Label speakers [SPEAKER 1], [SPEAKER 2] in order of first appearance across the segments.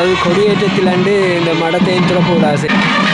[SPEAKER 1] அதாவது கொடியேற்றத்திலாண்டு இந்த மடத்தையும் திறப்பு விடாது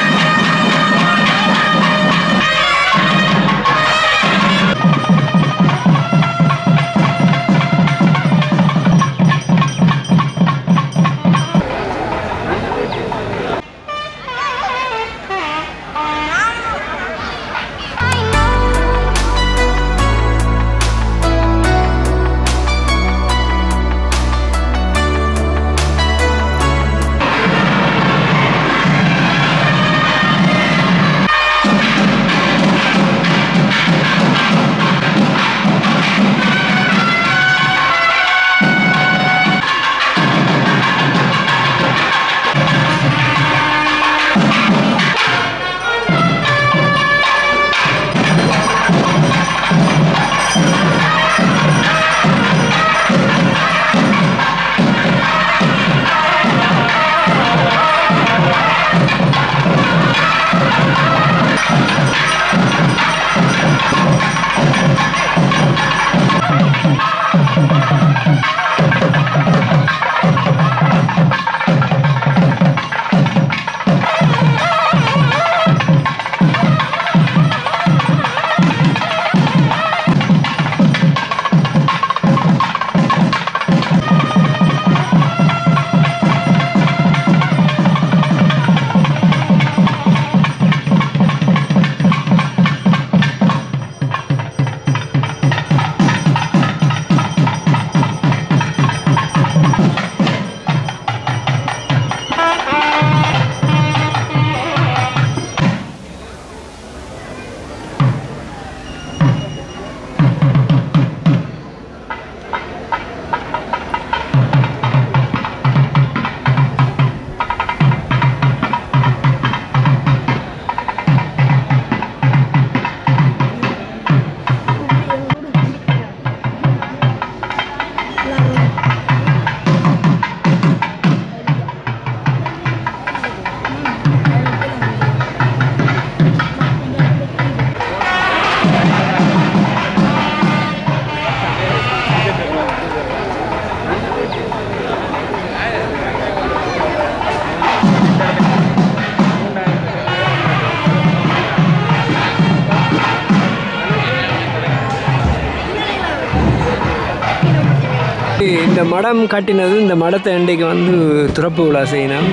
[SPEAKER 1] இந்த மடம் கட்டினது இந்த மடத்தை இன்றைக்கு வந்து திறப்பு விழா செய்யணும்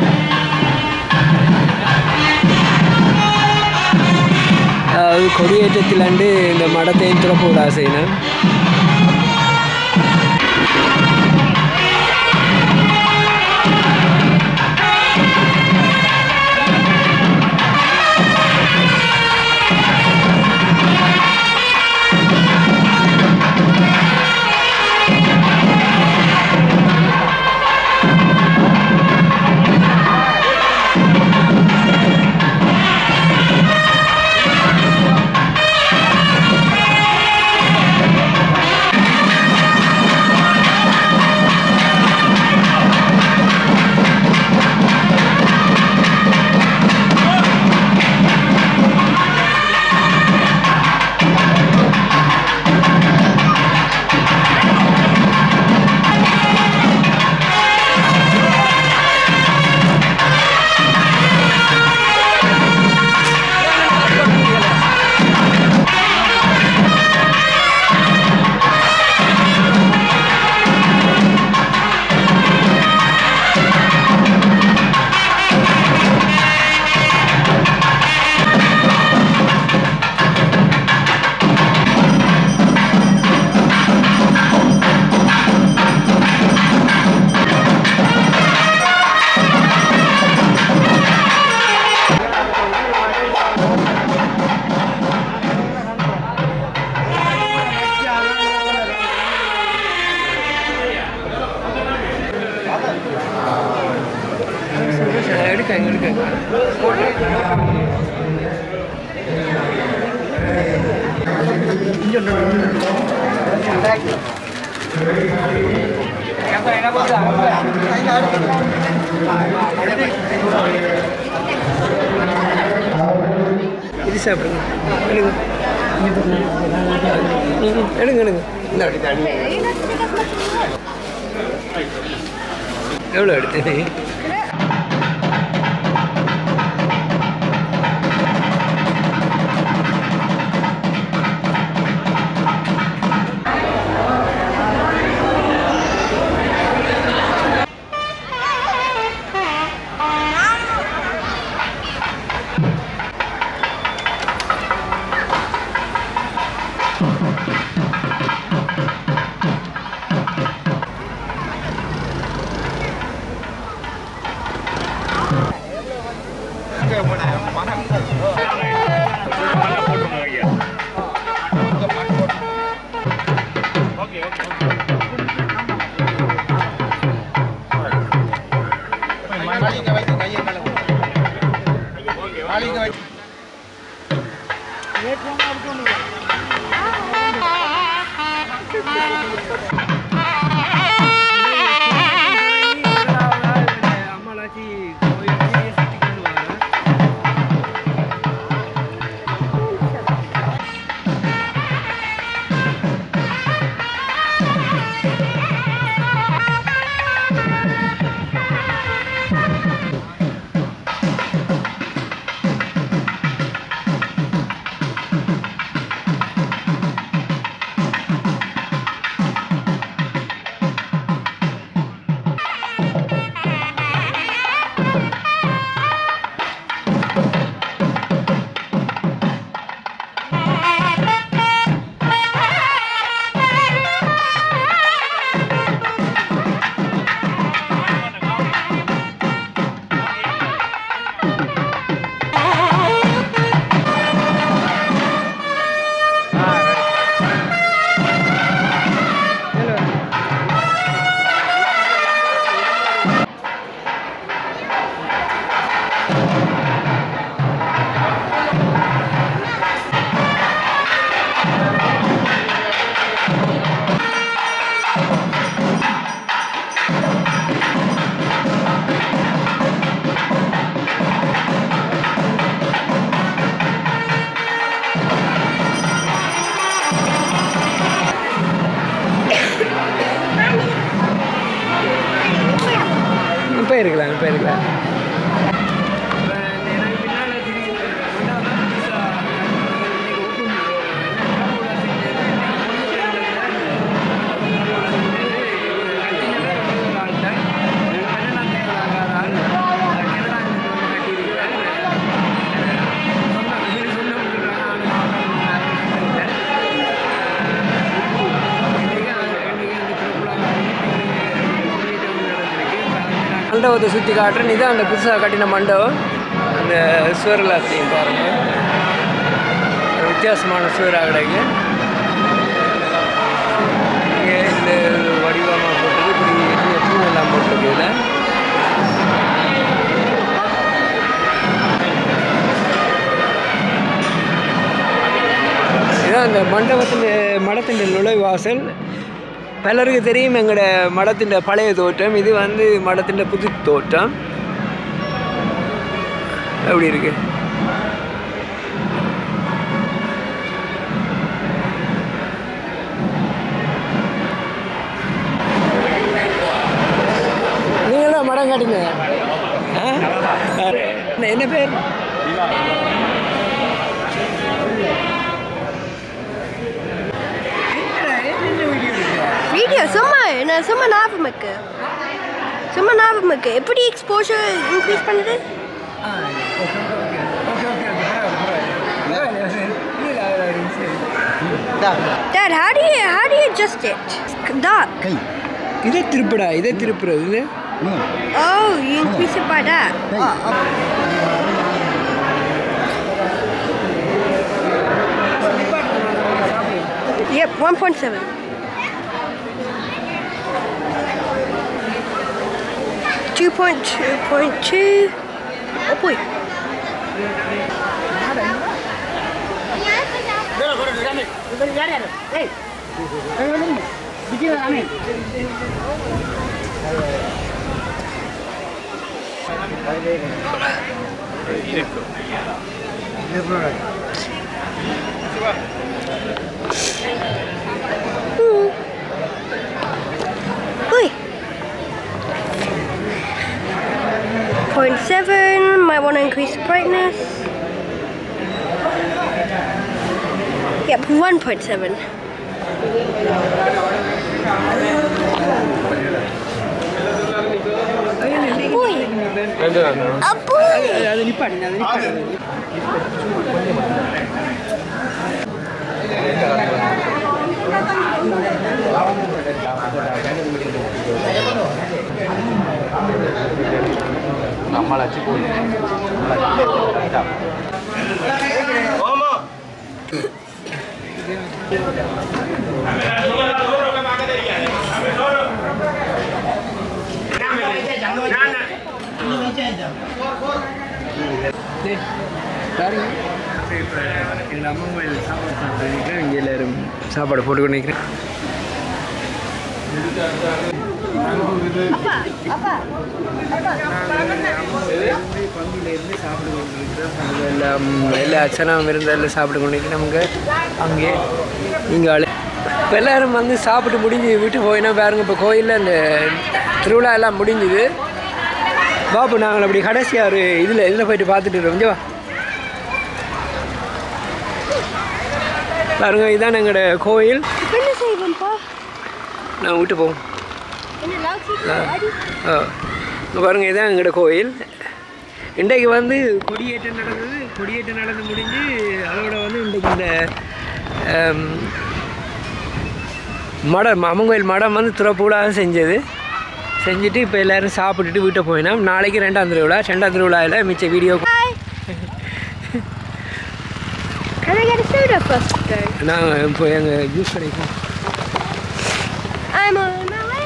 [SPEAKER 1] அதாவது கொடியேற்றத்திலாண்டு இந்த மடத்தையும் திறப்பு விழா செய்யணும் எடுக்க எடுக்க இது சாப்பிடுங்க எடுங்க ம், எடுங்க எடுங்க இந்த எவ்வளோ எடுத்து இப்போ இருக்கலாம் இப்போ இருக்கலாம் மண்டபத்தை சுற்றி காட்டுறேன் இதான் அந்த புதுசாக கட்டின மண்டபம் அந்த சுவரலாத்தையும் பாருங்க ஒரு வித்தியாசமான சுவராக கிடைக்கு இங்கே இந்த வடிவமாக போட்டது இப்படி இந்த தூணெல்லாம் போட்டிருக்கு இதில் இதான் அந்த மண்டபத்தின் மடத்தின் நுழைவாசல் பலருக்கு தெரியும் எங்களோட மடத்தின் பழைய தோட்டம் இது வந்து மடத்தின் புது தோட்டம் எப்படி இருக்கு நீங்களும் மடம் காட்டுங்க ஆ? என்ன- என்ன பேர்
[SPEAKER 2] வீடியோ சும்மா நான் சும்மா ஞாபகம் இருக்கு சும்மா ஞாபகம் இருக்கு எப்படி எக்ஸ்போஷர் இன்க்ரீஸ் பண்ணுது Dad, how do you how do you adjust it? That.
[SPEAKER 3] கை
[SPEAKER 1] இதை திருப்புடா இதை திருப்புறது இது
[SPEAKER 3] ம்.
[SPEAKER 2] Oh, you increase it by that.
[SPEAKER 3] Guy
[SPEAKER 2] Yep, 1.7. Two point two point two. Oh boy. Boy. Point seven. Might want to increase the brightness. Yep, one point seven. Boy. A boy.
[SPEAKER 1] அது நிப்பாடுங்க அது நிப்பாடுங்க பாருங்க எங்கள் அம்மா கோயில் சாப்பாடு சாப்பிட்டு இங்கே எல்லாரும் சாப்பாடு போட்டு கொண்டு நிற்கிறேன் பங்குலேருந்து சாப்பிட்டு கொண்டு இருக்கிறோம் எல்லாம் எல்லா அச்சனாவும் இருந்து எல்லாம் சாப்பிட்டு கொண்டு நிற்கிறோம் நமக்கு அங்கே இங்கே ஆளு இப்போ எல்லாரும் வந்து சாப்பிட்டு முடிஞ்சு விட்டு போயினா பாருங்க இப்போ கோயிலில் அந்த திருவிழா எல்லாம் முடிஞ்சுது பாப்பு நாங்கள் அப்படி கடைசியாக ஒரு இதில் இதில் போயிட்டு பார்த்துட்டு இருக்கோம் கொஞ்சம் வா. பாருங்க இதான் எங்களோட கோயில்
[SPEAKER 2] என்ன செய்வோம்ப்பா
[SPEAKER 1] நான் விட்டு போவோம்
[SPEAKER 2] என்ன லாக்
[SPEAKER 1] ஆ இங்கே பாருங்க இதான் எங்களோட கோயில் இன்றைக்கு வந்து கொடியேற்றம் நடந்தது கொடியேற்றம் நடந்து முடிஞ்சு அதோட வந்து இன்றைக்கு இந்த ஆம், மடம் அம்மங்கோயில் மடம் வந்து துறப்பூடாக செஞ்சது செஞ்சுட்டு இப்போ எல்லோரும் சாப்பிட்டுட்டு வீட்டை போயினோம் நாளைக்கு ரெண்டாம் திருவிழா ரெண்டாம் திருவிழாவில் மிச்ச video
[SPEAKER 2] Hi. Can I get a soda first, though?
[SPEAKER 1] நான் இப்போ எங்கள் ஜூஸ் கிடைக்கும்
[SPEAKER 2] I'm on my way.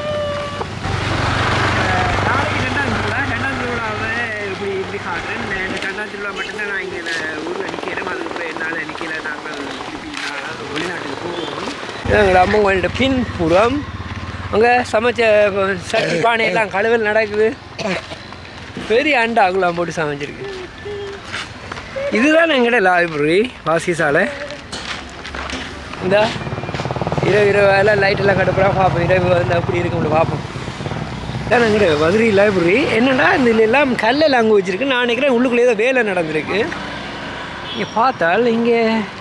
[SPEAKER 1] நாளைக்கு ரெண்டாம் திருவிழா ரெண்டாம் திருவிழாவை இப்படி இப்படி காட்டுறேன் இந்த இந்த ரெண்டாம் திருவிழா மட்டும்தான் நான் இங்கே ஊரில் நிற்கிறேன் அதுக்கப்புறம் என்னால் நிற்கல நாங்கள் திருப்பி நான் வெளிநாட்டுக்கு போவோம் எங்கள் அம்மா கோயில்கிட்ட பின்புறம் அங்கே சமைச்ச சட்டி பானை எல்லாம் கழுவல் நடக்குது பெரிய அண்டாக்குலாம் போட்டு சமைச்சிருக்கு இதுதான் எங்கள்கிட்ட லைப்ரரி வாசி சாலை இந்த இரவு இரவு எல்லாம் லைட் எல்லாம் கடுப்புறா பார்ப்போம் இரவு வந்து அப்படி இருக்கும்னு பார்ப்போம் இதான் எங்கட மதுரை லைப்ரரி என்னன்னா இதில் எல்லாம் கல்லெல்லாம் அங்கே வச்சுருக்கு நான் நினைக்கிறேன் உள்ளுக்குள்ளே ஏதோ வேலை நடந்திருக்கு இங்கே பார்த்தால் இங்கே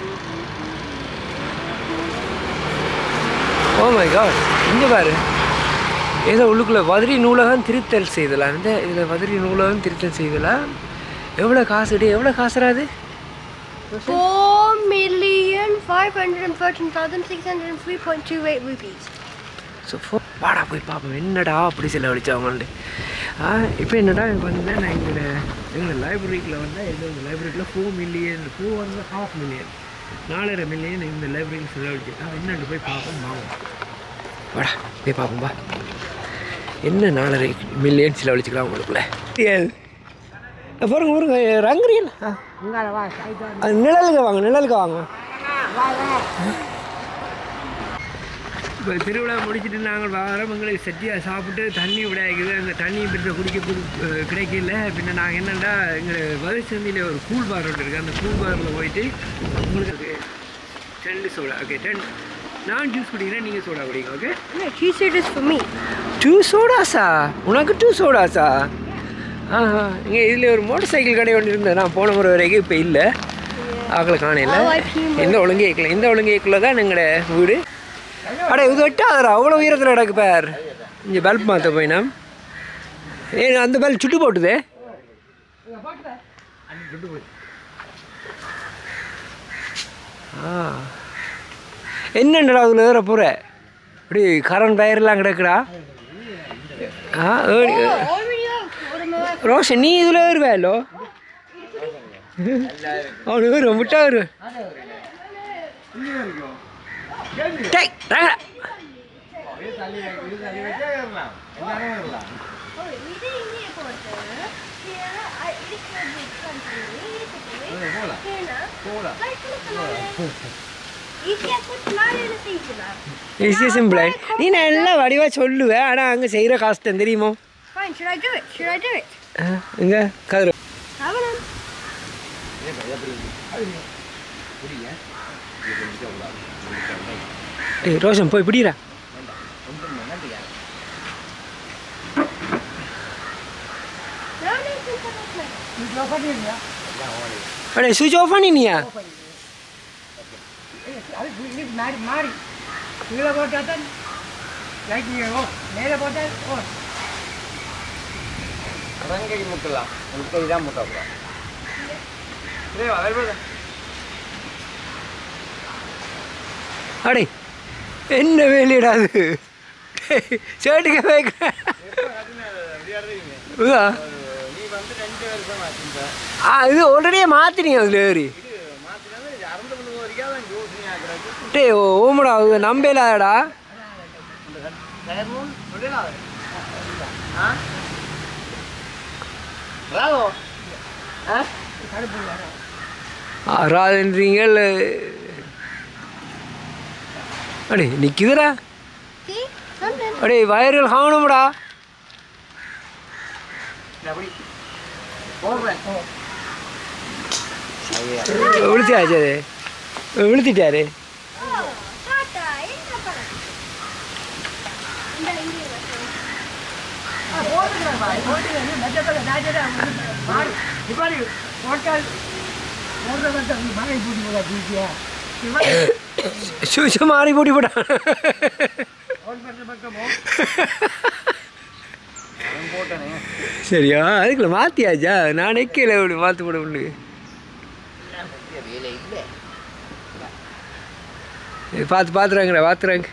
[SPEAKER 1] ஓ மை காட் இங்கே பாரு ஏதோ உள்ளுக்குள்ளே மதுரை நூலகம் திருத்தல் செய்தலாம் இந்த இதில் மதுரை நூலகம் திருத்தல் செய்தலாம் எவ்வளோ காசுடி எவ்வளோ காசுறாது
[SPEAKER 2] Four million five hundred and thirteen thousand six hundred and three point two eight rupees.
[SPEAKER 1] So ஃபோ வாடா போய் பார்ப்போம் என்னடா அப்படி செலவழிச்சாங்கன்ட்டு ஆ இப்போ என்னடா இப்போ வந்து நான் எங்களை எங்கள் லைப்ரரிக்கில் வந்து எங்கள் லைப்ரரிக்கில் ஃபோர் மில்லியன் ஃபோர் வந்து ஹாஃப் மில்லியன் நாலரை மில்லியன் இந்த லைப்ரரியில் செலவழிச்சிட்டா என்னென்னு போய் பார்ப்போம் வாங்க வாடா போய் பார்ப்போம்பா என்ன நாலரை மில்லியன் செலவழிச்சுக்கலாம் உங்களுக்குள்ள பாருங்க பாருங்க ரங்குரியன் அது நிழலுக்கு வாங்க நிழலுக்கு வாங்க இப்போ திருவிழா முடிச்சுட்டு நாங்கள் வாரம் எங்களுக்கு சட்டியாக சாப்பிட்டு தண்ணி விடாய்க்குது அந்த தண்ணி பின்ன குடிக்க புது- அஹ் கிடைக்கல பின்ன நாங்கள் என்னென்னா எங்கள் வரிசந்தியில் ஒரு கூல் பார் ஒன்று இருக்குது அந்த கூல் பாரில் போயிட்டு உங்களுக்கு ரெண்டு சோடா ஓகே ரெண்டு நான் ஜூஸ் குடிக்கிறேன் நீங்கள் சோடா குடிங்க okay
[SPEAKER 2] No, she said it's for me.
[SPEAKER 1] Two சோடாஸா உனக்கு டூ சோடாஸா ஆஹா இங்கே இதில் ஒரு மோட்டர் சைக்கிள் கடை ஒன்று இருந்தது நான் போன முறை வரைக்கும் இப்போ இல்லை ஆக்களை காணையில்
[SPEAKER 2] RIP
[SPEAKER 1] எந்த ஒழுங்கு ஏக்கல இந்த ஒழுங்கு ஏக்கில் தான் எங்களோட வீடு அட இது வெட்டாதரா அவ்வளோ உயரத்தில் கிடக்கு பேர் இங்கே பல்ப் மாற்ற போயினா ஏ அந்த பல்ப் சுட்டு போட்டுதே ஆ என்னண்டா அதில் ஏற போகிற இப்படி கரண்ட் வயர்லாம் கிடக்குடா ஆ ஏறி-
[SPEAKER 2] Already out. What am I?
[SPEAKER 1] Roshan நீ இதில் ஏறுவேலோ அவனு ஏறு விட்டா ஏறு டேய் ராங்கடா ஈஸியாக சிம்பிள் நீ நல்லா வடிவாக சொல்லுவேன் ஆனால் அங்கே செய்கிற கஷ்டம் தெரியுமோ
[SPEAKER 2] Fine, should I do it? Should I do it?
[SPEAKER 1] இங்கே கதிர
[SPEAKER 2] Have it on.
[SPEAKER 1] ஏய் ரோஷன் போய் பிடிடா
[SPEAKER 2] No, no, no, no, no.
[SPEAKER 1] அடே சுவிட்ச் ஆஃப் பண்ணினியா
[SPEAKER 3] மாறி மாறி கீழே போட்டால் தான் லைட் ஓ மேலே போட்டால் ஓ
[SPEAKER 4] கை முட்டலாம் உன் கை தான் முட்டக்கூடாது
[SPEAKER 1] அடே என்ன வேலையடா அது ஷர்ட்டுக்கு வைக்கிறேன் இதா?
[SPEAKER 4] நீ வந்து ரெண்டு வருஷம் ஆச்சு
[SPEAKER 1] ஆ இது ஆல்ரெடியே மாற்றினீங்க அதில் ஏறி
[SPEAKER 4] மாத்திரம் அறந்து பண்ண வரைக்கும் தான் யோசனை ஆகிறது
[SPEAKER 1] டே ஓமடா அது நம்பலாடா
[SPEAKER 4] டயர்மூன் சொல்லலாம் ஆ ராகோ ஆ
[SPEAKER 1] ஆறாதுன்றீங்கள் அடே நிற்குதுடா
[SPEAKER 2] See? Something.
[SPEAKER 1] அடே வயர்கள் காணும்டா
[SPEAKER 4] அப்படி போடுறேன்
[SPEAKER 1] விழுத்தியாச்சு அது விழுத்திட்டாரு
[SPEAKER 2] Oh, Tata, என்ன பண்ண? இந்த இங்கே வச்சு.
[SPEAKER 3] இப்படி போட்டால் போடுற மட்டும் மழை பூட்டி போதா தூக்கியா
[SPEAKER 1] சுவிட்சை மாறி பூட்டி போட்டான்
[SPEAKER 3] ஓன் பண்ணுற பக்கமோ
[SPEAKER 4] அவன் போட்டனே
[SPEAKER 1] சரியா அதுக்குள்ள மாற்றியாச்சா நான் நிற்கல இப்படி மாற்றி போட முடியும்
[SPEAKER 4] வேலை இல்லை
[SPEAKER 1] பார்த்து பார்த்துறாங்கடா பார்த்துறாங்க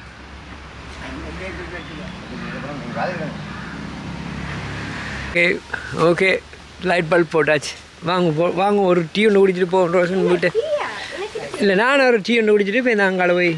[SPEAKER 1] ஓகே ஓகே லைட் பல்ப் போட்டாச்சு வாங்க போ வாங்க ஒரு டீ ஒன்று குடிச்சிட்டு போவோம் ரோஷன் வீட்டு
[SPEAKER 2] இல்லையா? எனக்கு
[SPEAKER 1] இல்லை நானும் ஒரு டீ ஒன்று குடிச்சிட்டு போய் நான் அங்கால போய்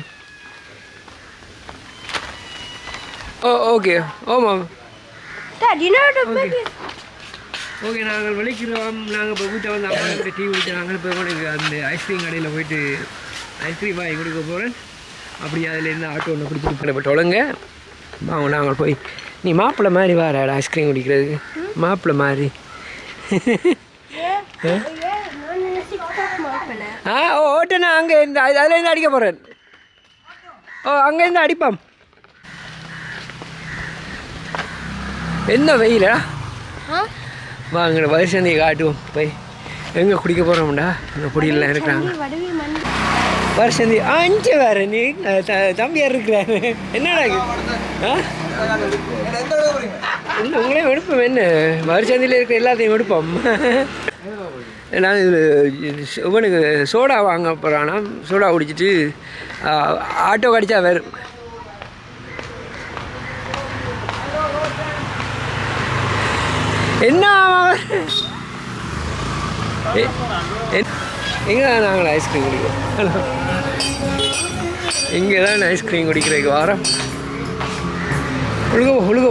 [SPEAKER 1] ஓ ஓகே ஆமாம்
[SPEAKER 2] Dad, you know the baby.
[SPEAKER 1] Okay நாங்கள் விളിக்கிறோம் நாங்கள் இப்போ வீட்டை வந்து அப்பா கிட்ட டீ குடிச்சு நாங்கள் இப்போ உனக்கு அந்த ஐஸ்கிரீம் கடையில் போயிட்டு ஐஸ்கிரீம் வாங்கி கொடுக்க போகிறேன் அப்படி அதுலேருந்து ஆட்டோ ஒன்று பிடிச்சிட்டு போய் தொலைங்க வாங்க நாங்கள் போய் நீ மாப்பிள்ளை மாதிரி வாராடா ஐஸ்கிரீம் குடிக்கிறதுக்கு மாப்பிள்ளை மாதிரி
[SPEAKER 2] Yeah. Yeah, நான் நினைச்சு பார்க்க மாட்டேன்.
[SPEAKER 1] ஆ ஓ ஓட்டண்ணா அங்கே இந்த அது- அதுலேருந்து அடிக்க போகிறேன் ஓ அங்கேருந்து அடிப்பான் என்ன வெயிலா
[SPEAKER 2] Huh?
[SPEAKER 1] வாங்க வருஷந்தையை காட்டுவோம் போய் எங்கே குடிக்க போகிறோம்டா இந்த குடியெல்லாம் இருக்கிறாங்க
[SPEAKER 2] What do we man?
[SPEAKER 1] வருஷந்தி அஞ்சு வேறு நீ அஹ், த- தம்பியார் இருக்கிறாரு என்னடா இது ஆ என்ன உங்களையும் எடுப்போம் என்ன வருஷந்தியில் இருக்கிற எல்லாத்தையும் எடுப்போம் நான் இதில் இவனுக்கு சோடா வாங்க போகிறானா சோடா குடிச்சிட்டு ஆ, ஆட்டோ கடிச்சா வரும் என்ன எங்கே தான் நாங்கள் ஐஸ்கிரீம் குடிக்கிறோம் இங்கே தான் ஐஸ்கிரீம் குடிக்கிறதுக்கு வாரம் ஒழுகோ ஒழுகோ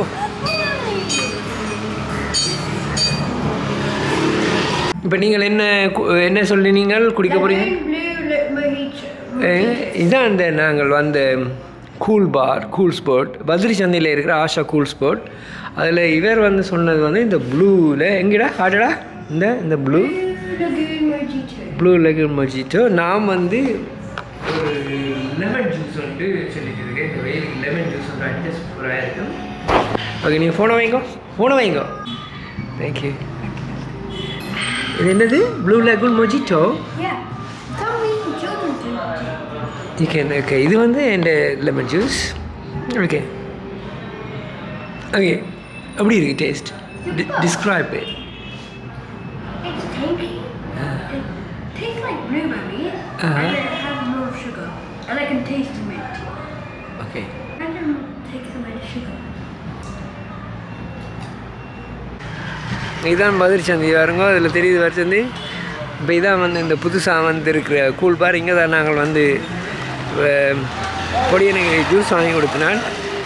[SPEAKER 1] இப்போ நீங்கள் என்ன கு- என்ன சொல்லி நீங்கள் குடிக்க போகிறீங்க
[SPEAKER 2] Blue lip mojito.
[SPEAKER 1] அஹ் இதான் அந்த நாங்கள் வந்த cool bar cool sport Badri சந்தையில் இருக்கிற ஆஷா கூல் ஸ்போர்ட் அதில் இவர் வந்து சொன்னது வந்து இந்த ப்ளூவில் எங்கடா காட்டுடா இந்த இந்த blue
[SPEAKER 2] Lagoon mojito.
[SPEAKER 1] Blue lagoon mojito நான் வந்து ஒரு லெமன் ஜூஸ் வந்து சொல்லிட்டு இருக்கேன் இந்த வெயிலுக்கு லெமன் ஜூஸ் வந்து அடிச்சு சூப்பராக இருக்கும் ஓகே நீங்கள் ஃபோனை வைங்கோ ஃபோனை வைங்கோ தேங்க்யூ இது என்னது blue lagoon mojito
[SPEAKER 2] Yeah. Some reason children do.
[SPEAKER 1] You can okay. இது வந்து என் லெமன் ஜூஸ் ஓகே ஓகே எப்படி இருக்கு taste describe
[SPEAKER 2] It's tangy. It tastes like blueberries,
[SPEAKER 1] Uh-huh.
[SPEAKER 2] and it has more sugar. And I can taste the mint.
[SPEAKER 1] Okay
[SPEAKER 2] I can take away the sugar.
[SPEAKER 1] இதான் பதில் சந்தி பாருங்க அதில் தெரியுது வருஷந்தி இப்போ இதான் வந்து இந்த புதுசாக வந்து இருக்கிற கூல் பார் இங்கே தான் நாங்கள் வந்து அஹ், பொடியனுக்கு ஜூஸ் வாங்கி கொடுத்தினான்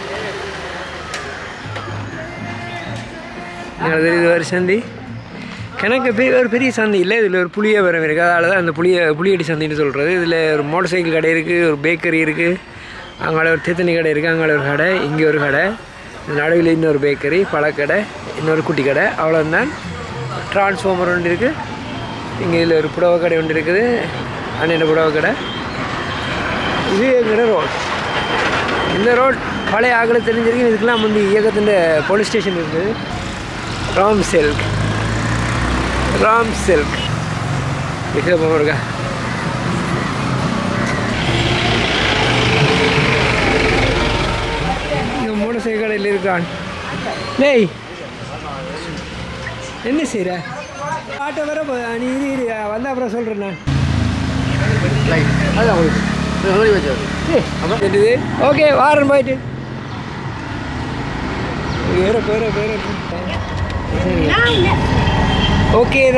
[SPEAKER 1] எங்களுக்கு தெரியுது வருஷந்தி எனக்கு பெரிய ஒரு பெரிய சந்தை இல்லை இதில் ஒரு புளிய மரம் இருக்குது அதனால தான் அந்த புளிய புளியடி சந்தைன்னு சொல்கிறது இதில் ஒரு மோட்டர் சைக்கிள் கடை இருக்குது ஒரு பேக்கரி இருக்குது அங்கால ஒரு தேத்தனி கடை இருக்குது அங்கால ஒரு கடை இங்கே ஒரு கடை இந்த நடுவில் இன்னொரு பேக்கரி பழக்கடை இன்னொரு குட்டி கடை அவ்வளோதான் டிரான்ஸ்ஃபார்மர் ஒன்று இருக்குது இங்கே இதில் ஒரு புடவை கடை ஒன்று இருக்குது அண்ணன் புடவை கடை இது எங்கிற ரோட் இந்த ரோட் பழைய ஆக்களை தெரிஞ்சிருக்கு இதுக்கெல்லாம் வந்து இயக்கத்தின் போலீஸ் ஸ்டேஷன் இருக்குது ராம் சில்க் ராம் சில்க் மிக இருக்கா இங்கே மோட்டர் சைக்கிள் கடையில் இருக்கான் டேய் என்ன செய்கிற ஆட்டோ வர போ- நீ இரு இரு வந்த அப்புறம் சொல்கிறேன் நான்
[SPEAKER 4] அதான் உங்களுக்கு சொல்லி வச்சாரு
[SPEAKER 1] என்னது ஓகே வாரன் போயிட்டு வேற வேற வேற
[SPEAKER 2] Now,
[SPEAKER 1] ஓகே